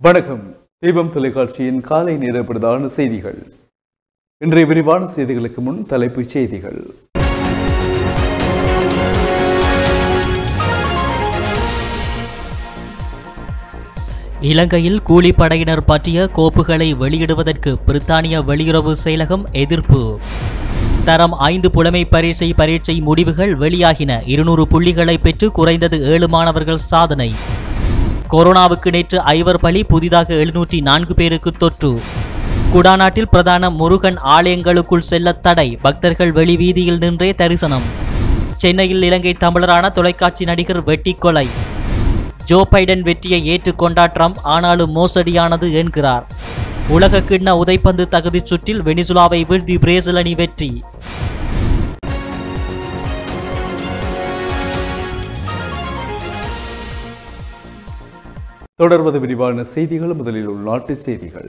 வணக்கம் தீபம் தொலைக்காட்சியின் காலை நேர பிரதான செய்திகள் இன்றைய விரிவான செய்திகளுக்கு முன் தலைப்புச் செய்திகள் இலங்கையில் கூலிப்படையினர் பற்றிய கோப்புகளை வெளியிடுவதற்கு பிரித்தானிய வெளியுறவு செயலகம் எதிர்ப்பு தரம் ஐந்து புலமை பரீட்சை பரீட்சை முடிவுகள் வெளியாகின இருநூறு புள்ளிகளை பெற்று குறைந்தது ஏழு மாணவர்கள் சாதனை கொரோனாவுக்கு நேற்று ஐவர் பலி புதிதாக எழுநூற்றி நான்கு பேருக்கு தொற்று குடாநாட்டில் பிரதான முருகன் ஆலயங்களுக்குள் செல்ல தடை பக்தர்கள் வெளி வீதியில் நின்றே தரிசனம் சென்னையில் இலங்கை தமிழரான தொலைக்காட்சி நடிகர் வெட்டி கொலை ஜோ பைடன் வெற்றியை ஏற்றுக்கொண்டார் ட்ரம்ப் ஆனாலும் மோசடியானது என்கிறார் உலக கிண்ண உதைப்பந்து தகுதிச் சுற்றில் வெனிசுலாவை வீழ்த்தி பிரேசில் அணி வெற்றி தொடர்வது விரிவான செய்திகள் முதலில் உள்நாட்டு செய்திகள்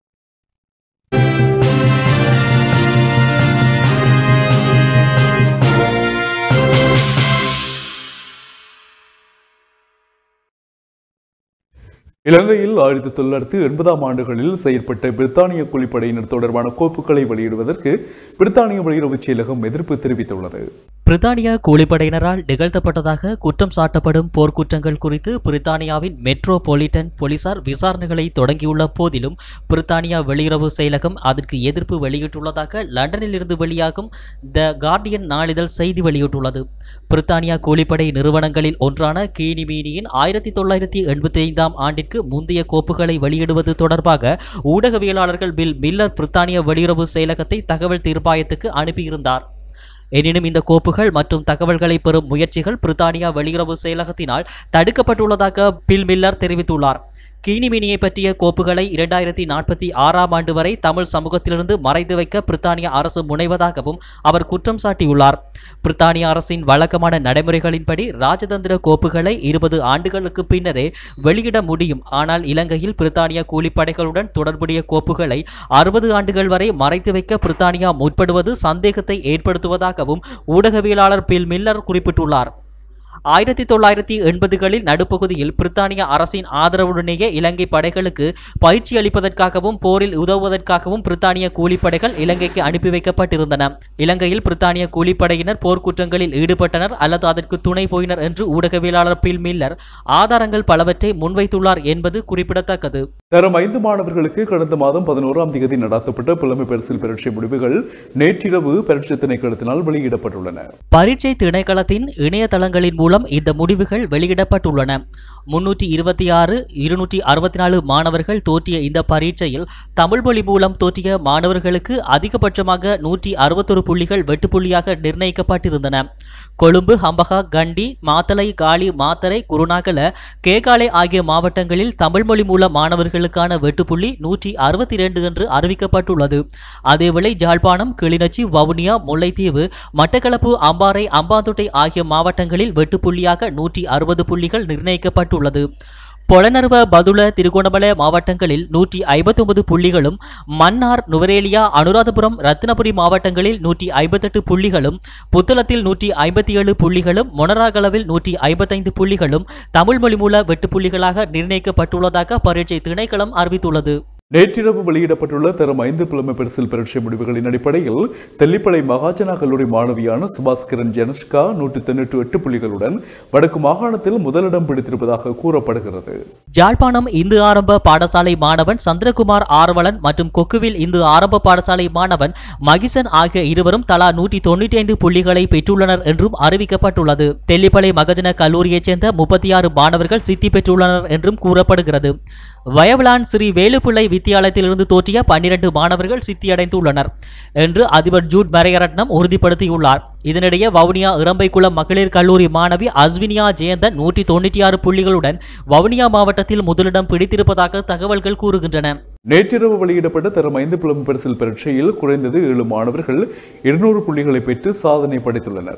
இலங்கையில் ஆயிரத்தி தொள்ளாயிரத்தி எண்பதாம் ஆண்டுகளில் செயற்பட்ட பிரித்தானிய கூலிப்படையினர் தொடர்பான கோப்புகளை வெளியிடுவதற்கு பிரித்தானிய வெளியுறவு செயலகம் எதிர்ப்பு தெரிவித்துள்ளது பிரித்தானிய கூலிப்படையினரால் நிகழ்த்தப்பட்டதாக குற்றம் சாட்டப்படும் போர்க்குற்றங்கள் குறித்து பிரித்தானியாவின் மெட்ரோபொலிட்டன் போலீசார் விசாரணைகளை தொடங்கியுள்ள போதிலும் பிரித்தானியா வெளியுறவு செயலகம் அதற்கு எதிர்ப்பு வெளியிட்டுள்ளதாக லண்டனில் இருந்து வெளியாகும் த கார்டியன் நாளிதழ் செய்தி வெளியிட்டுள்ளது பிரித்தானியா கூலிப்படை நிறுவனங்களில் ஒன்றான கீனிமீனியின் ஆயிரத்தி தொள்ளாயிரத்தி எண்பத்தி ஐந்தாம் ஆண்டிற்கு முந்தைய கோப்புகளை வெளியிடுவது தொடர்பாக ஊடகவியலாளர்கள் பில் மில்லர் பிரித்தானிய வெளியுறவு செயலகத்தை தகவல் தீர்ப்பாயத்துக்கு அனுப்பியிருந்தார் எனினும் இந்த கோப்புகள் மற்றும் தகவல்களை பெறும் முயற்சிகள் பிரித்தானியா வெளியுறவு செயலகத்தினால் தடுக்கப்பட்டுள்ளதாக பில் மில்லர் தெரிவித்துள்ளார் கீனிமினியை பற்றிய கோப்புகளை இரண்டாயிரத்தி நாற்பத்தி ஆறாம் ஆண்டு வரை தமிழ் சமூகத்திலிருந்து மறைத்து வைக்க பிரித்தானிய அரசு முனைவதாகவும் அவர் குற்றம் சாட்டியுள்ளார் பிரித்தானிய அரசின் வழக்கமான நடைமுறைகளின்படி ராஜதந்திர கோப்புகளை இருபது ஆண்டுகளுக்கு பின்னரே வெளியிட முடியும் ஆனால் இலங்கையில் பிரித்தானிய கூலிப்படைகளுடன் தொடர்புடைய கோப்புகளை அறுபது ஆண்டுகள் வரை மறைத்து வைக்க பிரித்தானியா முற்படுவது சந்தேகத்தை ஏற்படுத்துவதாகவும் ஊடகவியலாளர் பில் மில்லர் குறிப்பிட்டுள்ளார் ஆயிரத்தி தொள்ளாயிரத்தி எண்பதுகளில் நடுப்பகுதியில் பிரித்தானிய அரசின் ஆதரவுடனேயே இலங்கை படைகளுக்கு பயிற்சி அளிப்பதற்காகவும் போரில் உதவுவதற்காகவும் பிரித்தானிய கூலிப்படைகள் இலங்கைக்கு அனுப்பி வைக்கப்பட்டிருந்தன இலங்கையில் பிரித்தானிய கூலிப்படையினர் போர்க்குற்றங்களில் ஈடுபட்டனர் அல்லது அதற்கு துணை போயினர் என்று ஊடகவியலாளர் பில் மில்லர் ஆதாரங்கள் பலவற்றை முன்வைத்துள்ளார் என்பது குறிப்பிடத்தக்கது தரம் ஐந்து மாணவர்களுக்கு கடந்த மாதம் பதினோராம் தேதி நடத்தப்பட்ட புலமை பரிசில் பரீட்சை முடிவுகள் நேற்றிரவு பரீட்சை திணைக்களத்தினால் வெளியிடப்பட்டுள்ளன பரீட்சை திணைக்களத்தின் இணையதளங்களின் மூலம் இந்த முடிவுகள் வெளியிடப்பட்டுள்ளன முன்னூற்றி இருபத்தி ஆறு இருநூற்றி அறுபத்தி நாலு மாணவர்கள் தோற்றிய இந்த பரீட்சையில் தமிழ் மொழி மூலம் தோற்றிய மாணவர்களுக்கு அதிகபட்சமாக நூற்றி அறுபத்தொரு புள்ளிகள் வெட்டுப்புள்ளியாக நிர்ணயிக்கப்பட்டிருந்தன கொழும்பு ஹம்பகா கண்டி மாத்தளை காலி மாத்தரை குருநாகல கேகாலை ஆகிய மாவட்டங்களில் தமிழ் மொழி மூல மாணவர்களுக்கான வெட்டுப்புள்ளி நூற்றி அறுபத்தி இரண்டு என்று அறிவிக்கப்பட்டுள்ளது அதேவேளை ஜாழ்ப்பாணம் கிளிநொச்சி வவுனியா முல்லைத்தீவு மட்டக்களப்பு அம்பாறை அம்பாந்தோட்டை ஆகிய மாவட்டங்களில் வெட்டுப்புள்ளியாக நூற்றி அறுபது புள்ளிகள் நிர்ணயிக்கப்பட்டுள்ளது பொலனர்வ பதுள திருகோணமலை மாவட்டங்களில் நூற்றி ஐம்பத்தொன்பது புள்ளிகளும் மன்னார் நுவரேலியா அனுராதபுரம் ரத்தினபுரி மாவட்டங்களில் நூற்றி ஐம்பத்தெட்டு புள்ளிகளும் புத்தளத்தில் நூற்றி ஐம்பத்தி ஏழு புள்ளிகளும் மொனராகலவில் நூற்றி ஐம்பத்தைந்து புள்ளிகளும் தமிழ் மொழி மூல வெட்டுப்புள்ளிகளாக நிர்ணயிக்கப்பட்டுள்ளதாக பரீட்சை திணைக்களம் அறிவித்துள்ளது நேற்றிரவு வெளியிடப்பட்டுள்ள தரம் ஐந்து புலமை பரிசில் பரீட்சை முடிவுகளின் அடிப்படையில் தெல்லிப்பளை மகாஜனா கல்லூரி மாணவியான சுபாஸ்கரன் ஜெனஷ்கா நூற்றி தொன்னூற்றி எட்டு புள்ளிகளுடன் வடக்கு மாகாணத்தில் முதலிடம் பிடித்திருப்பதாக கூறப்படுகிறது ஜாழ்ப்பாணம் இந்து ஆரம்ப பாடசாலை மாணவன் சந்திரகுமார் ஆர்வலன் மற்றும் கொக்குவில் இந்து ஆரம்ப பாடசாலை மாணவன் மகிசன் ஆகிய இருவரும் தலா நூற்றி தொண்ணூற்றி ஐந்து புள்ளிகளை பெற்றுள்ளனர் என்றும் அறிவிக்கப்பட்டுள்ளது தெல்லிப்பளை மகஜன கல்லூரியைச் சேர்ந்த முப்பத்தி ஆறு மாணவர்கள் சித்தி பெற்றுள்ளனர் என்றும் கூறப்படுகிறது வயவலான் ஸ்ரீ வேலுப்பிள்ளை வித்தியாலயத்திலிருந்து தோற்றிய பன்னிரண்டு மாணவர்கள் சித்தியடைந்துள்ளனர் என்று அதிபர் ஜூட் மரையரட்னம் உறுதிப்படுத்தியுள்ளார் இதனிடையே வவுனியா இறம்பைக்குளம் மகளிர் கல்லூரி மாணவி அஸ்வினியா ஜெயந்தன் நூற்றி தொண்ணூற்றி ஆறு புள்ளிகளுடன் வவுனியா மாவட்டத்தில் முதலிடம் பிடித்திருப்பதாக தகவல்கள் கூறுகின்றன நேற்றிரவு வெளியிடப்பட்ட தரம் ஐந்து புலமை பரிசில் பரீட்சையில் குறைந்தது ஏழு மாணவர்கள் இருநூறு புள்ளிகளை பெற்று சாதனை படைத்துள்ளனர்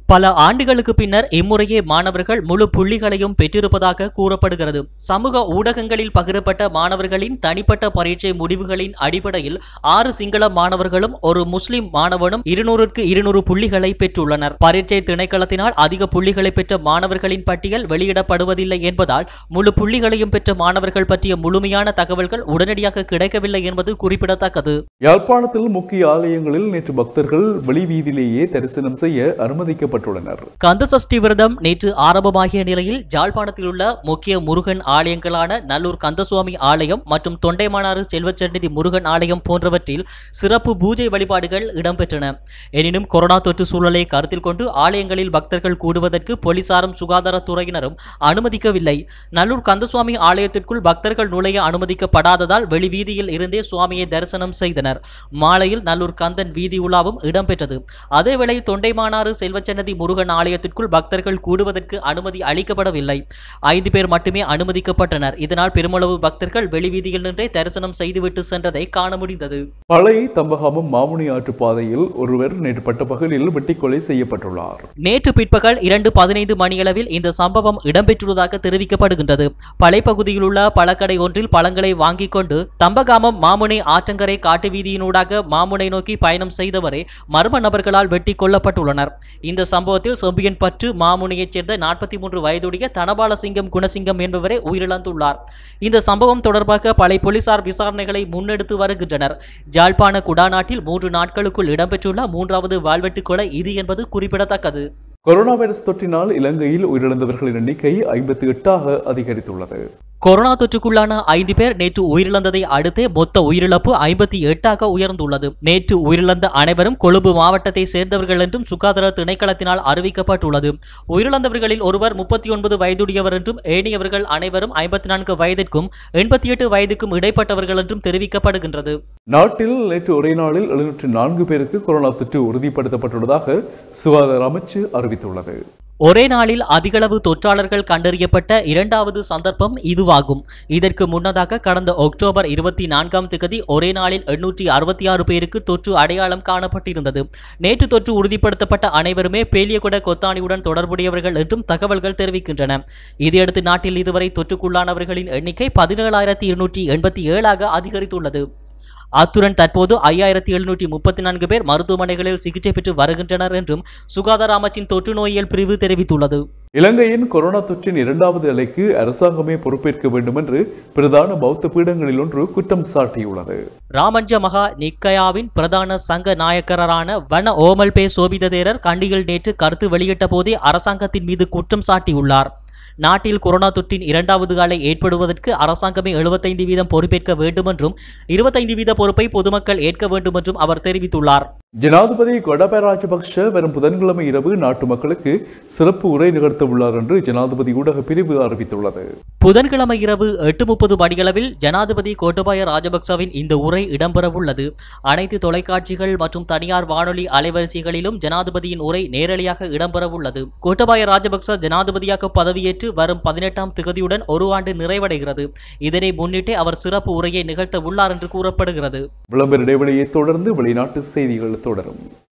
பல ஆண்டுகளுக்கு பின்னர் இம்முறையே மாணவர்கள் முழு புள்ளிகளையும் பெற்றிருப்பதாக கூறப்படுகிறது சமூக ஊடகங்களில் பகிரப்பட்ட மாணவர்களின் தனிப்பட்ட பரீட்சை முடிவுகளின் அடிப்படையில் ஆறு சிங்கள மாணவர்களும் ஒரு முஸ்லிம் மாணவனும் இருநூறுக்கு இருநூறு புள்ளிகளை பெற்றுள்ளனர் பரீட்சை திணைக்களத்தினால் அதிக புள்ளிகளை பெற்ற மாணவர்களின் பட்டியல் வெளியிடப்படுவதில்லை என்பதால் முழு புள்ளிகளையும் பெற்ற மாணவர்கள் பற்றிய முழுமையான தகவல்கள் உடனடியாக கிடைக்கவில்லை என்பது குறிப்பிடத்தக்கது யாழ்ப்பாணத்தில் முக்கிய ஆலயங்களில் நேற்று பக்தர்கள் வெளிவீதியிலேயே தரிசனம் செய்ய அனுமதிக்கப்பட்டுள்ளனர் கந்தசஷ்டி விரதம் நேற்று ஆரம்பமாகிய நிலையில் ஜாழ்ப்பாணத்தில் உள்ள முக்கிய முருகன் ஆலயங்களான நல்லூர் கந்தசுவாமி ஆலயம் மற்றும் தொண்டைமானாறு செல்வச்சந்நிதி முருகன் ஆலயம் போன்றவற்றில் சிறப்பு பூஜை வழிபாடுகள் இடம்பெற்றன எனினும் கொரோனா தொற்று சூழலை கருத்தில் கொண்டு ஆலயங்களில் பக்தர்கள் கூடுவதற்கு போலீசாரும் சுகாதாரத்துறையினரும் அனுமதிக்கவில்லை நல்லூர் கந்தசுவாமி ஆலயத்திற்குள் பக்தர்கள் நுழைய அனுமதிக்கப்படாததால் வெளிவீதியில் இருந்தே சுவாமியை தரிசனம் செய்தனர் மாலையில் நல்லூர் கந்தன் வீதி உலாவும் இடம்பெற்றது அதேவேளை தொண்டைமானாறு செல்வச்சன்னதி முருகன் ஆலயத்திற்குள் பக்தர்கள் கூடுவதற்கு அனுமதி அளிக்கப்படவில்லை ஐந்து பேர் மட்டுமே அனுமதிக்கப்பட்டனர் இதனால் பெருமளவு பக்தர்கள் வெளிவீதியில் நின்றே தரிசனம் செய்துவிட்டு சென்றதை காண முடிந்தது பழைய தம்பகாமம் மாமுனி ஆற்று பாதையில் ஒருவர் நேற்று பட்டப்பகலில் வெட்டிக்கொலை செய்யப்பட்டுள்ளார் நேற்று பிற்பகல் இரண்டு பதினைந்து மணியளவில் இந்த சம்பவம் இடம்பெற்றுள்ளதாக தெரிவிக்கப்படுகின்றது பழைப்பகுதியில் உள்ள பழக்கடை ஒன்றில் பழங்களை வாங்கிக் கொண்டு தம்பகாமம் மாமுனை ஆற்றங்கரை காட்டு வீதியினூடாக மாமுனை நோக்கி பயணம் செய்தவரே மர்ம நபர்களால் வெட்டி கொல்லப்பட்டுள்ளனர் இந்த சம்பவத்தில் சொம்பியன் பற்று மாமுனையைச் சேர்ந்த நாற்பத்தி மூன்று வயதுடைய தனபாலசிங்கம் குணசிங்கம் என்பவரே உயிரிழந்துள்ளார் இந்த சம்பவம் தொடர்பாக பழைய போலீசார் விசாரணைகளை முன்னெடுத்து வருகின்றனர் ஜாழ்ப்பாண குடாநாட்டில் மூன்று நாட்களுக்குள் இடம்பெற்றுள்ள மூன்றாவது வாழ்வெட்டு கொலை இது என்பது குறிப்பிடத்தக்கது கொரோனா வைரஸ் தொற்றினால் இலங்கையில் உயிரிழந்தவர்களின் எண்ணிக்கை ஐம்பத்தி எட்டாக அதிகரித்துள்ளது கொரோனா தொற்றுக்குள்ளான ஐந்து பேர் நேற்று உயிரிழந்ததை அடுத்தே மொத்த உயிரிழப்பு ஐம்பத்தி எட்டாக உயர்ந்துள்ளது நேற்று உயிரிழந்த அனைவரும் கொழும்பு மாவட்டத்தை சேர்ந்தவர்கள் என்றும் சுகாதார திணைக்களத்தினால் அறிவிக்கப்பட்டுள்ளது உயிரிழந்தவர்களில் ஒருவர் முப்பத்தி ஒன்பது வயதுடையவர் என்றும் ஏனையவர்கள் அனைவரும் ஐம்பத்தி நான்கு வயதிற்கும் எண்பத்தி எட்டு வயதுக்கும் இடைப்பட்டவர்கள் என்றும் தெரிவிக்கப்படுகின்றது நாட்டில் நேற்று ஒரே நாளில் எழுநூற்று நான்கு பேருக்கு கொரோனா தொற்று உறுதிப்படுத்தப்பட்டுள்ளதாக சுகாதார அமைச்சு அறிவித்துள்ளது ஒரே நாளில் அதிகளவு தொற்றாளர்கள் கண்டறியப்பட்ட இரண்டாவது சந்தர்ப்பம் இதுவாகும் இதற்கு முன்னதாக கடந்த அக்டோபர் இருபத்தி நான்காம் திகதி ஒரே நாளில் எண்ணூற்றி அறுபத்தி ஆறு பேருக்கு தொற்று அடையாளம் காணப்பட்டிருந்தது நேற்று தொற்று உறுதிப்படுத்தப்பட்ட அனைவருமே பேலியகுட கொத்தானியுடன் தொடர்புடையவர்கள் என்றும் தகவல்கள் தெரிவிக்கின்றன இதையடுத்து நாட்டில் இதுவரை தொற்றுக்குள்ளானவர்களின் எண்ணிக்கை பதினேழாயிரத்தி இருநூற்றி எண்பத்தி ஏழாக அதிகரித்துள்ளது அத்துடன் தற்போது ஐயாயிரத்தி எழுநூற்றி முப்பத்தி நான்கு பேர் மருத்துவமனைகளில் சிகிச்சை பெற்று வருகின்றனர் என்றும் சுகாதார அமைச்சின் தொற்று நோயியல் பிரிவு தெரிவித்துள்ளது இலங்கையின் கொரோனா தொற்றின் இரண்டாவது அலைக்கு அரசாங்கமே பொறுப்பேற்க வேண்டும் என்று பிரதான பௌத்த பீடங்களில் ஒன்று குற்றம் சாட்டியுள்ளது ராமஞ்ச மகா நிக்கயாவின் பிரதான சங்க நாயக்கரான வன ஓமல்பே சோபித தேரர் கண்டியில் நேற்று கருத்து வெளியிட்ட போதே அரசாங்கத்தின் மீது குற்றம் சாட்டியுள்ளார் நாட்டில் கொரோனா தொற்றின் இரண்டாவது அலை ஏற்படுவதற்கு அரசாங்கமே எழுபத்தைந்து வீதம் பொறுப்பேற்க வேண்டும் என்றும் இருபத்தைந்து வீத பொறுப்பை பொதுமக்கள் ஏற்க வேண்டும் என்றும் அவர் தெரிவித்துள்ளார் ஜனாதிபதி கொடபய ராஜபக்ஷ வரும் புதன்கிழமை இரவு நாட்டு மக்களுக்கு சிறப்பு உரை நிகழ்த்த உள்ளார் என்று ஜனாதிபதி ஊடக பிரிவு அறிவித்துள்ளது புதன்கிழமை இரவு எட்டு முப்பது மணியளவில் ஜனாதிபதி கோட்டபாய ராஜபக்சவின் இந்த உரை இடம்பெறவுள்ளது அனைத்து தொலைக்காட்சிகள் மற்றும் தனியார் வானொலி அலைவரிசைகளிலும் ஜனாதிபதியின் உரை நேரடியாக இடம்பெறவுள்ளது கோட்டபாய ராஜபக்ச ஜனாதிபதியாக பதவியேற்று வரும் பதினெட்டாம் திகதியுடன் ஒரு ஆண்டு நிறைவடைகிறது இதனை முன்னிட்டே அவர் சிறப்பு உரையை நிகழ்த்த உள்ளார் என்று கூறப்படுகிறது விளம்பர இடைவெளியை தொடர்ந்து வெளிநாட்டு செய்திகள் தொடரும்